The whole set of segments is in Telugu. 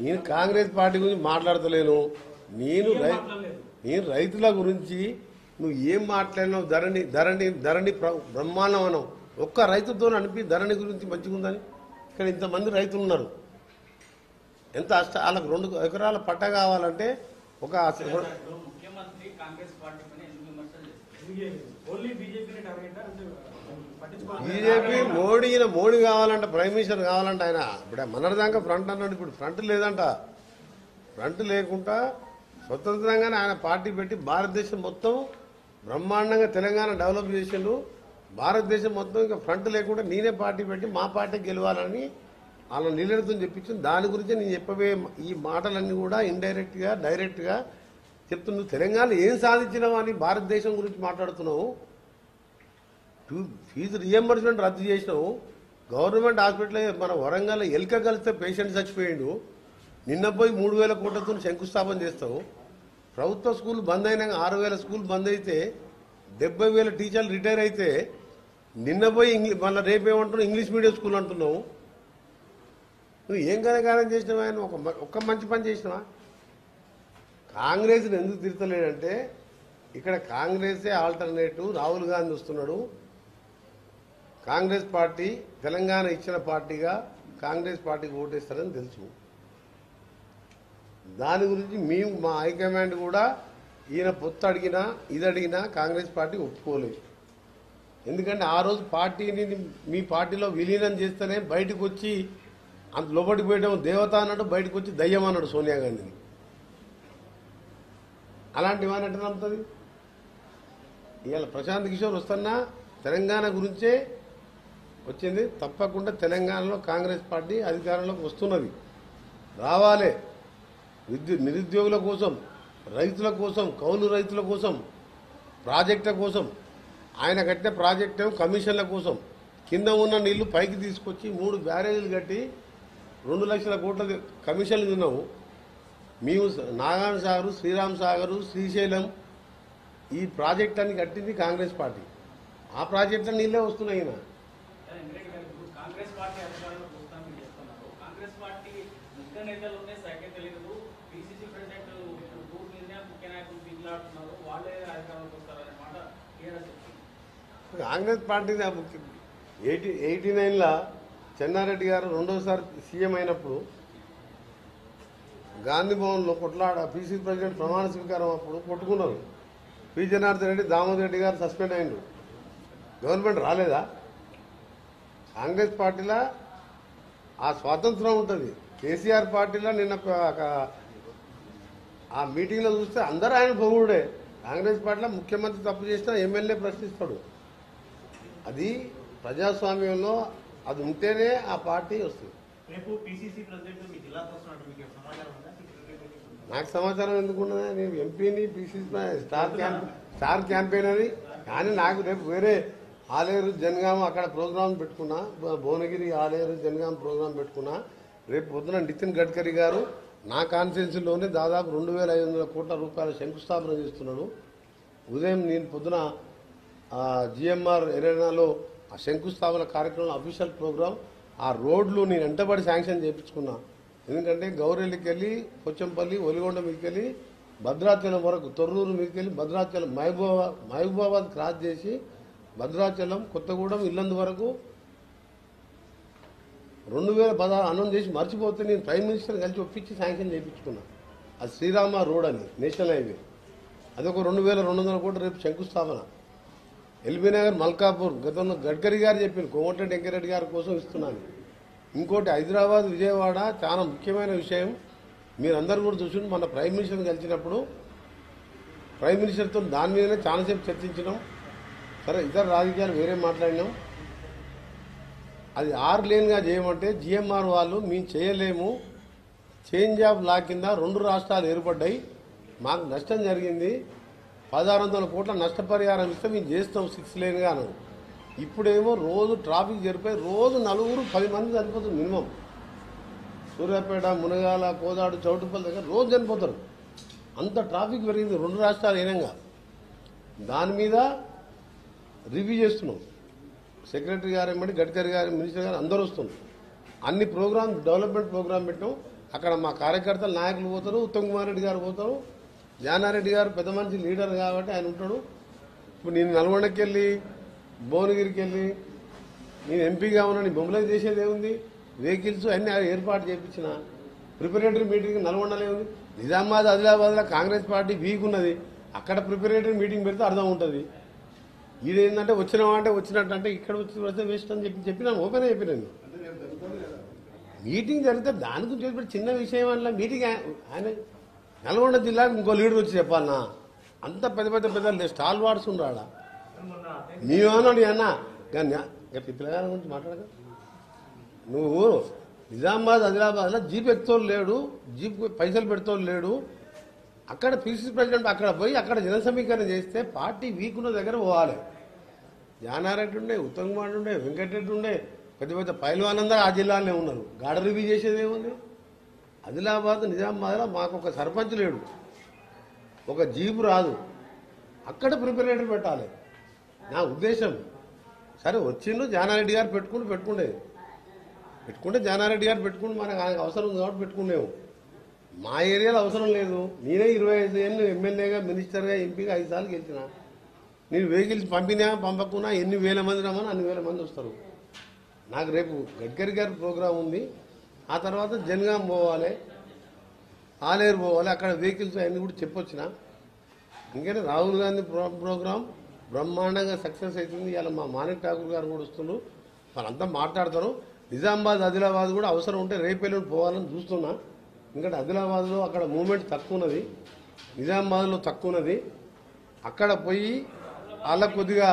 నేను కాంగ్రెస్ పార్టీ గురించి మాట్లాడతలేను నేను రై- నేను రైతుల గురించి నువ్వు ఏం మాట్లాడినావు ధరణి ధరణి ధరణి ప్ర- బ్రహ్మాండం అన్నావు ఒక్క రైతుతో అనిపి ధరణి గురించి మంచిగా ఉందని ఇక్కడ ఇంతమంది రైతులు ఉన్నారు ఎంత అష్ట వాళ్ళకి రెండు ఎకరాల పట్ట కావాలంటే ఒక ఇప్పుడు ముఖ్యమంత్రి కాంగ్రెస్ పార్టీ పైన ఎందుకు విమర్శలు చేస్తారు ఓన్లీ బీజేపీని టార్గెట్ అంటే పట్టించుకోవాలి బీజేపీ మోడీ ఈయన మోడీ కావాలంట ప్రైమ్ మినిస్టర్ కావాలంట ఆయన ఇప్పుడు మనదాకా ఫ్రంట్ అన్నాడు ఇప్పుడు ఫ్రంట్ లేదంట ఫ్రంట్ లేకుండా స్వతంత్రంగానే ఆయన పార్టీ పెట్టి భారతదేశం మొత్తం బ్రహ్మాండంగా తెలంగాణ డెవలప్ చేసిండు భారతదేశం మొత్తం ఇంకా ఫ్రంట్ లేకుండా నేనే పార్టీ పెట్టి మా పార్టీ గెలవాలని వాళ్ళ నిలడుతో చెప్పించింది దాని గురించి నేను చెప్పబోయే ఈ మాటలన్నీ కూడా ఇండైరెక్ట్ గా డైరెక్ట్ గా చెప్తున్నావు తెలంగాణ ఏం సాధించినావు అని భారతదేశం గురించి మాట్లాడుతున్నావు టూ- ఫీజు రియంబర్స్మెంట్ రద్దు చేసినావు గవర్నమెంట్ హాస్పిటల్ మన వరంగల్ ఎలుక కలిస్తే పేషెంట్ చచ్చిపోయిండు నిన్న పోయి మూడు వేల కోట్లతో శంకుస్థాపన చేస్తావు ప్రభుత్వ స్కూల్ బంద్ అయినాక ఆరు వేల స్కూల్ బంద్ అయితే డెబ్బై వేల టీచర్లు రిటైర్ అయితే నిన్న పోయి ఇంగ్లీష్ మళ్ళీ రేపు ఏమంటున్నావు ఇంగ్లీష్ మీడియం స్కూల్ అంటున్నావు నువ్వు ఏం కనకారం చేసినావా నువ్వు ఒక మ- ఒక్క మంచి పని చేసినావా కాంగ్రెస్ని ఎందుకు తిడతలేడంటే ఇక్కడ కాంగ్రెసే ఆల్టర్నేటివ్ రాహుల్ గాంధీ వస్తున్నాడు కాంగ్రెస్ పార్టీ తెలంగాణ ఇచ్చిన పార్టీగా కాంగ్రెస్ పార్టీకి ఓటేస్తారని తెలుసు దాని గురించి మేము మా హైకమాండ్ కూడా ఈయన పొత్తు అడిగినా ఇది అడిగినా కాంగ్రెస్ పార్టీ ఒప్పుకోలేదు ఎందుకంటే ఆ రోజు పార్టీని మీ పార్టీలో విలీనం చేస్తేనే బయటకు వచ్చి అంత లోపలికి పోయడం దేవత అన్నాడు బయటకు వచ్చి దయ్యం అన్నాడు సోనియా గాంధీని అలాంటివి అని అంటే నమ్ముతుంది ఇవాళ ప్రశాంత్ కిషోర్ వస్తున్నా తెలంగాణ గురించే వచ్చింది తప్పకుండా తెలంగాణలో కాంగ్రెస్ పార్టీ అధికారంలోకి వస్తున్నది రావాలి విద్యు నిరుద్యోగుల కోసం రైతుల కోసం కౌలు రైతుల కోసం ప్రాజెక్టుల కోసం ఆయన కట్టిన ప్రాజెక్ట్ ఏమో కమిషన్ల కోసం కింద ఉన్న నీళ్లు పైకి తీసుకొచ్చి మూడు బ్యారేజీలు కట్టి రెండు లక్షల కోట్ల కమిషన్లు తిన్నాము మేము నాగార్జున సాగరు శ్రీరామ్ సాగరు శ్రీశైలం ఈ ప్రాజెక్ట్ అని కట్టింది కాంగ్రెస్ పార్టీ ఆ ప్రాజెక్టుల నీళ్ళే వస్తున్నాయి ఈయన ఇంద్రెడ్డి గారు ఇప్పుడు కాంగ్రెస్ పార్టీ అధికారంలోకి వస్తామని చెప్తున్నారు కాంగ్రెస్ పార్టీ ముఖ్య నేతలు ఉన్నాయి సైకిల్ తెలియదు పిసిసి ప్రెసిడెంట్ ఇప్పుడు టూర్ మీదనే ముఖ్య నాయకులు దిగులాడుతున్నారు వాళ్ళే అధికారంలోకి వస్తారనే మాట టీఆర్ఎస్ చెప్తుంది కాంగ్రెస్ పార్టీ ఎయిటీ ఎయిటీ నైన్లో చెన్నారెడ్డి గారు రెండోసారి సీఎం అయినప్పుడు గాంధీ భవన్లో కొట్లాడ పీసీ ప్రెసిడెంట్ ప్రమాణ స్వీకారం అప్పుడు కొట్టుకున్నారు పి జనార్దన్ రెడ్డి దామోదర్ రెడ్డి గారు సస్పెండ్ అయిండు గవర్నమెంట్ రాలేదా కాంగ్రెస్ పార్టీలో ఆ స్వాతంత్రం ఉంటుంది కేసీఆర్ పార్టీలో నిన్న ఒక- ఒక ఆ మీటింగ్లో చూస్తే అందరూ ఆయన పొగుడే కాంగ్రెస్ పార్టీలో ముఖ్యమంత్రి తప్పు చేసినా ఎమ్మెల్యే ప్రశ్నిస్తాడు అది ప్రజాస్వామ్యంలో అది ఉంటేనే ఆ పార్టీ వస్తుంది రేపు పిసిసి ప్రెసిడెంట్ మీ జిల్లాకు వస్తున్నట్టు మీకు ఏమైనా సమాచారం ఉందా సెక్రటరీ నాకు సమాచారం ఎందుకున్నదా నేను ఎంపీని PCC star camp star campaign అని కానీ నాకు రేపు వేరే ఆలేరు జనగామ అక్కడ ప్రోగ్రాం పెట్టుకున్నా భు- భువనగిరి ఆలేరు జనగామ ప్రోగ్రాం పెట్టుకున్నా రేపు పొద్దున నితిన్ గడ్కరీ గారు నా కాన్స్టిట్యున్సీలోనే దాదాపు రెండు వేల ఐదు వందల కోట్ల రూపాయల శంకుస్థాపన చేస్తున్నాడు ఉదయం నేను పొద్దున జిఎంఆర్ ఎరేనాలో ఆ శంకుస్థాపన కార్యక్రమం అఫీషియల్ ప్రోగ్రాం ఆ రోడ్లు నేను వెంటబడి శాంక్షన్ చేయించుకున్నా ఎందుకంటే గౌరెల్లికి వెళ్ళి పొచ్చంపల్లి ఒలిగొండ మీదకి వెళ్ళి భద్రాచలం వరకు తొర్రూరు మీదకి వెళ్ళి భద్రాచలం మహబూబాబాద్ మహబూబాబాద్ క్రాస్ చేసి భద్రాచలం కొత్తగూడెం ఇల్లందు వరకు రెండు వేల పదహారు అనౌన్స్ చేసి మర్చిపోతే నేను ప్రైమ్ మినిస్టర్ కలిసి ఒప్పించి శాంక్షన్ చేయించుకున్నా అది శ్రీరామ రోడ్ అని నేషనల్ హైవే అదొక రెండు వేల రెండు వందల కోట్ల రేపు శంకుస్థాపన ఎల్బీ నగర్ మల్కాపూర్ గతంలో గడ్కరీ గారు చెప్పింది కోమటిరెడ్డి వెంకరెడ్డి గారి కోసం ఇస్తున్నాను ఇంకోటి హైదరాబాద్ విజయవాడ చాలా ముఖ్యమైన విషయం మీరందరూ కూడా చూసి మన ప్రైమ్ మినిస్టర్ని కలిసినప్పుడు ప్రైమ్ మినిస్టర్తో దాని మీదనే చాలాసేపు చర్చించినాం సరే ఇతర రాజకీయాలు వేరే మాట్లాడినాం అది ఆరు లేన్గా చేయమంటే జిఎంఆర్ వాళ్ళు మేము చేయలేము చేంజ్ ఆఫ్ లా కింద రెండు రాష్ట్రాలు ఏర్పడ్డాయి మాకు నష్టం జరిగింది పదహారు వందల కోట్ల నష్టపరిహారం ఇస్తే మేము చేస్తాం సిక్స్ లేన్గా అన్నాం ఇప్పుడేమో రోజు ట్రాఫిక్ జరిపోయి రోజు నలుగురు పది మంది చనిపోతుంది మినిమం సూర్యాపేట మునగాల కోదాడు చౌటుపల్లి దగ్గర రోజు చనిపోతారు అంత ట్రాఫిక్ పెరిగింది రెండు రాష్ట్రాలు ఏనంగా దాని మీద రివ్యూ చేస్తున్నాం సెక్రటరీ గారు ఏమంటే గడ్కరీ గారు మినిస్టర్ గారు అందరూ వస్తున్నారు అన్ని ప్రోగ్రామ్ డెవలప్మెంట్ ప్రోగ్రామ్ పెట్టాం అక్కడ మా కార్యకర్తలు నాయకులు పోతారు ఉత్తమ్ కుమార్ రెడ్డి గారు పోతారు జానారెడ్డి గారు పెద్ద మనిషి లీడర్ కాబట్టి ఆయన ఉంటాడు ఇప్పుడు నేను నల్గొండకి వెళ్ళి భువనగిరికి వెళ్ళి నేను ఎంపీగా ఉన్నా నేను బొమ్మలో చేసేది ఏముంది వెహికల్స్ అన్ని ఏర్పాటు చేయించిన ప్రిపరేటరీ మీటింగ్ నల్గొండలో ఉంది నిజామాబాద్ ఆదిలాబాద్లో కాంగ్రెస్ పార్టీ వీక్ ఉన్నది అక్కడ ప్రిపరేటరీ మీటింగ్ పెడితే అర్థం ఉంటుంది ఇది ఏంటంటే వచ్చినావా అంటే వచ్చినట్టు అంటే ఇక్కడ వచ్చి వస్తే వేస్ట్ అని చెప్పి చెప్పినాను ఓపెన్ చెప్పినాను మీటింగ్ జరిగితే దాని గురించి చెప్పి చిన్న విషయం వల్ల మీటింగ్ ఆ- ఆయన నల్గొండ జిల్లాకు ఇంకో లీడర్ వచ్చి చెప్పాలనా అంత పెద్ద పెద్ద పెద్ద స్టాల్ వార్డ్స్ ఉన్నాడా మొన్న నీవేమన్నాడు అన్న కానీ పిల్లగారి గురించి మాట్లాడక నువ్వు నిజామాబాద్ ఆదిలాబాద్లో జీప్ ఎక్తోడు లేడు జీప్ పైసలు పెడతోడు లేడు అక్కడ పీసీసీ ప్రెసిడెంట్ అక్కడ పోయి అక్కడ జన సమీకరణ చేస్తే పార్టీ వీక్ ఉన్న దగ్గర పోవాలి జానారెడ్డి ఉండే ఉత్తమ్ కుమార్ ఉండే వెంకటరెడ్డి ఉండే పెద్ద పెద్ద పైలవాళ్ళందరూ ఆ జిల్లాలోనే ఉన్నారు గాడ రివ్యూ చేసేది ఏముంది ఆదిలాబాద్ నిజామాబాద్లో మాకు ఒక సర్పంచ్ లేడు ఒక జీపు రాదు అక్కడ ప్రిపరేటర్ పెట్టాలి నా ఉద్దేశం సరే వచ్చిండు జానారెడ్డి గారు పెట్టుకుని పెట్టుకుండేది పెట్టుకుంటే జానారెడ్డి గారు పెట్టుకుని మనకు ఆయనకు అవసరం ఉంది కాబట్టి పెట్టుకునేవు మా ఏరియాలో అవసరం లేదు నేనే ఇరవై ఐదు ఏళ్ళు ఎమ్మెల్యేగా మినిస్టర్గా ఎంపీగా ఐదు సార్లు గెలిచిన నేను వెహికల్స్ పంపినా పంపకున్నా ఎన్ని వేల మంది రమ్మని అన్ని వేల మంది వస్తారు నాకు రేపు గడ్కరీ గారి ప్రోగ్రాం ఉంది ఆ తర్వాత జనగాం పోవాలి ఆలేరు పోవాలి అక్కడ వెహికల్స్ అన్ని కూడా చెప్పొచ్చిన ఇంకనే రాహుల్ గాంధీ ప్రో ప్రోగ్రాం బ్రహ్మాండంగా సక్సెస్ అవుతుంది ఇవాళ మా మాణిక్ ఠాకూర్ గారు కూడా వస్తున్నారు వాళ్ళంతా మాట్లాడతారు నిజామాబాద్ ఆదిలాబాద్ కూడా అవసరం ఉంటే రేపెల్లుండి పోవాలని చూస్తున్నా ఎందుకంటే ఆదిలాబాద్లో అక్కడ మూమెంట్ తక్కువ ఉన్నది నిజామాబాద్లో తక్కువ ఉన్నది అక్కడ పోయి వాళ్ళకు కొద్దిగా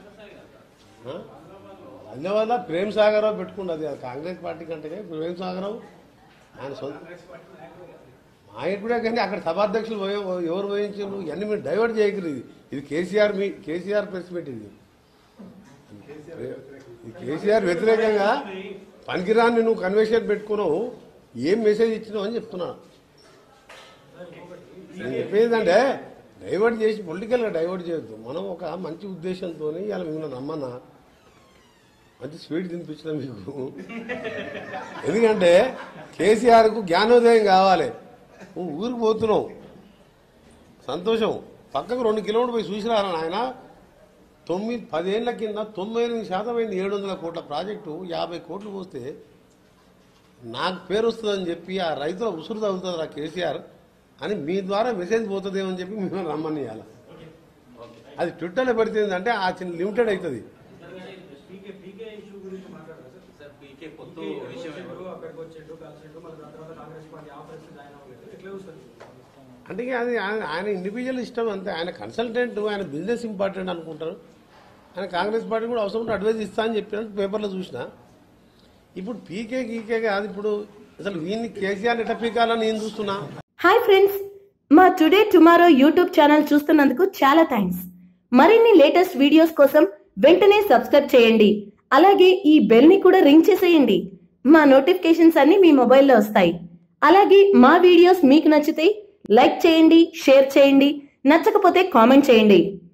ఆ? ఆదిలాబాద్లో ప్రేమ్ సాగరావు పెట్టుకున్నది అది కాంగ్రెస్ పార్టీ కంటే ప్రేమ్ సాగరావు ఆయన సొంత నాయకుడే కానీ అక్కడ సభాధ్యక్షులు వహి- ఎవరు వహించారు ఇవన్నీ మీరు డైవర్ట్ చేయకరు ఇది ఇది కేసీఆర్ మీ కేసీఆర్ ప్రెస్ మీట్ ఇది ఇది కేసీఆర్ వ్యతిరేకంగా పనికిరాన్ని నువ్వు కన్వెన్షన్ పెట్టుకున్నావు ఏం మెసేజ్ ఇచ్చినావు అని చెప్తున్నాను నేను చెప్పేది అంటే డైవర్ట్ చేసి పొలిటికల్గా డైవర్ట్ చేయొద్దు మనం ఒక మంచి ఉద్దేశంతో ఇలా మిమ్మల్ని నమ్మన్నా మంచి స్వీట్ తినిపించిన మీకు ఎందుకంటే కేసీఆర్కు జ్ఞానోదయం కావాలి నువ్వు ఊరికి పోతున్నావు సంతోషం పక్కకు రెండు కిలోమీటర్ పోయి చూసిరారా ఆయన తొమ్మిది పదేళ్ల కింద తొంభై ఎనిమిది శాతం అయింది ఏడు వందల కోట్ల ప్రాజెక్టు యాభై కోట్లు పోస్తే నాకు పేరు వస్తుందని చెప్పి ఆ రైతుల ఉసురు తగులుతుంది ఆ కేసీఆర్ అని మీ ద్వారా మెసేజ్ పోతుందేమో అని చెప్పి మిమ్మల్ని రమ్మని ఇవ్వాలి అది ట్విట్టర్లో పెడితే అంటే ఆ చిన్న లిమిటెడ్ అవుతుంది పీకే పీకే ఇష్యూ గురించి మాట్లాడారు సార్ సార్ పీకే పొత్తు పీకే విషయం వచ్చిండు, అక్కడికి వచ్చిండు కలిసిండు మళ్ళీ దాని తర్వాత కాంగ్రెస్ పార్టీ ఆపరేషన్ జాయిన్ అవ్వలేదు ఎట్లా చూస్తారు అంటే ఇక అది ఆయన ఆయన ఇండివిజువల్ ఇష్టం అంతే ఆయన కన్సల్టెంట్ ఆయన బిజినెస్ ఇంపార్టెంట్ అనుకుంటారు ఆయన కాంగ్రెస్ పార్టీ కూడా అవసరం ఉంటే అడ్వైజ్ ఇస్తా అని చెప్పినట్టు పేపర్లో చూసిన ఇప్పుడు పీకే గీకే కాదు ఇప్పుడు అసలు వీన్ని కేసీఆర్ ఎట్లా పీకాలని నేను చూస్తున్నా హాయ్ ఫ్రెండ్స్ మా టుడే టుమారో యూట్యూబ్ ఛానల్ చూస్తున్నందుకు చాలా థ్యాంక్స్ మరిన్ని లేటెస్ట్ వీడియోస్ కోసం వెంటనే సబ్స్క్రైబ్ చేయండి అలాగే ఈ బెల్ ని కూడా రింగ్ చేసేయండి మా నోటిఫికేషన్స్ అన్ని మీ మొబైల్లో వస్తాయి అలాగే మా వీడియోస్ మీకు నచ్చితే లైక్ చేయండి షేర్ చేయండి నచ్చకపోతే కామెంట్ చేయండి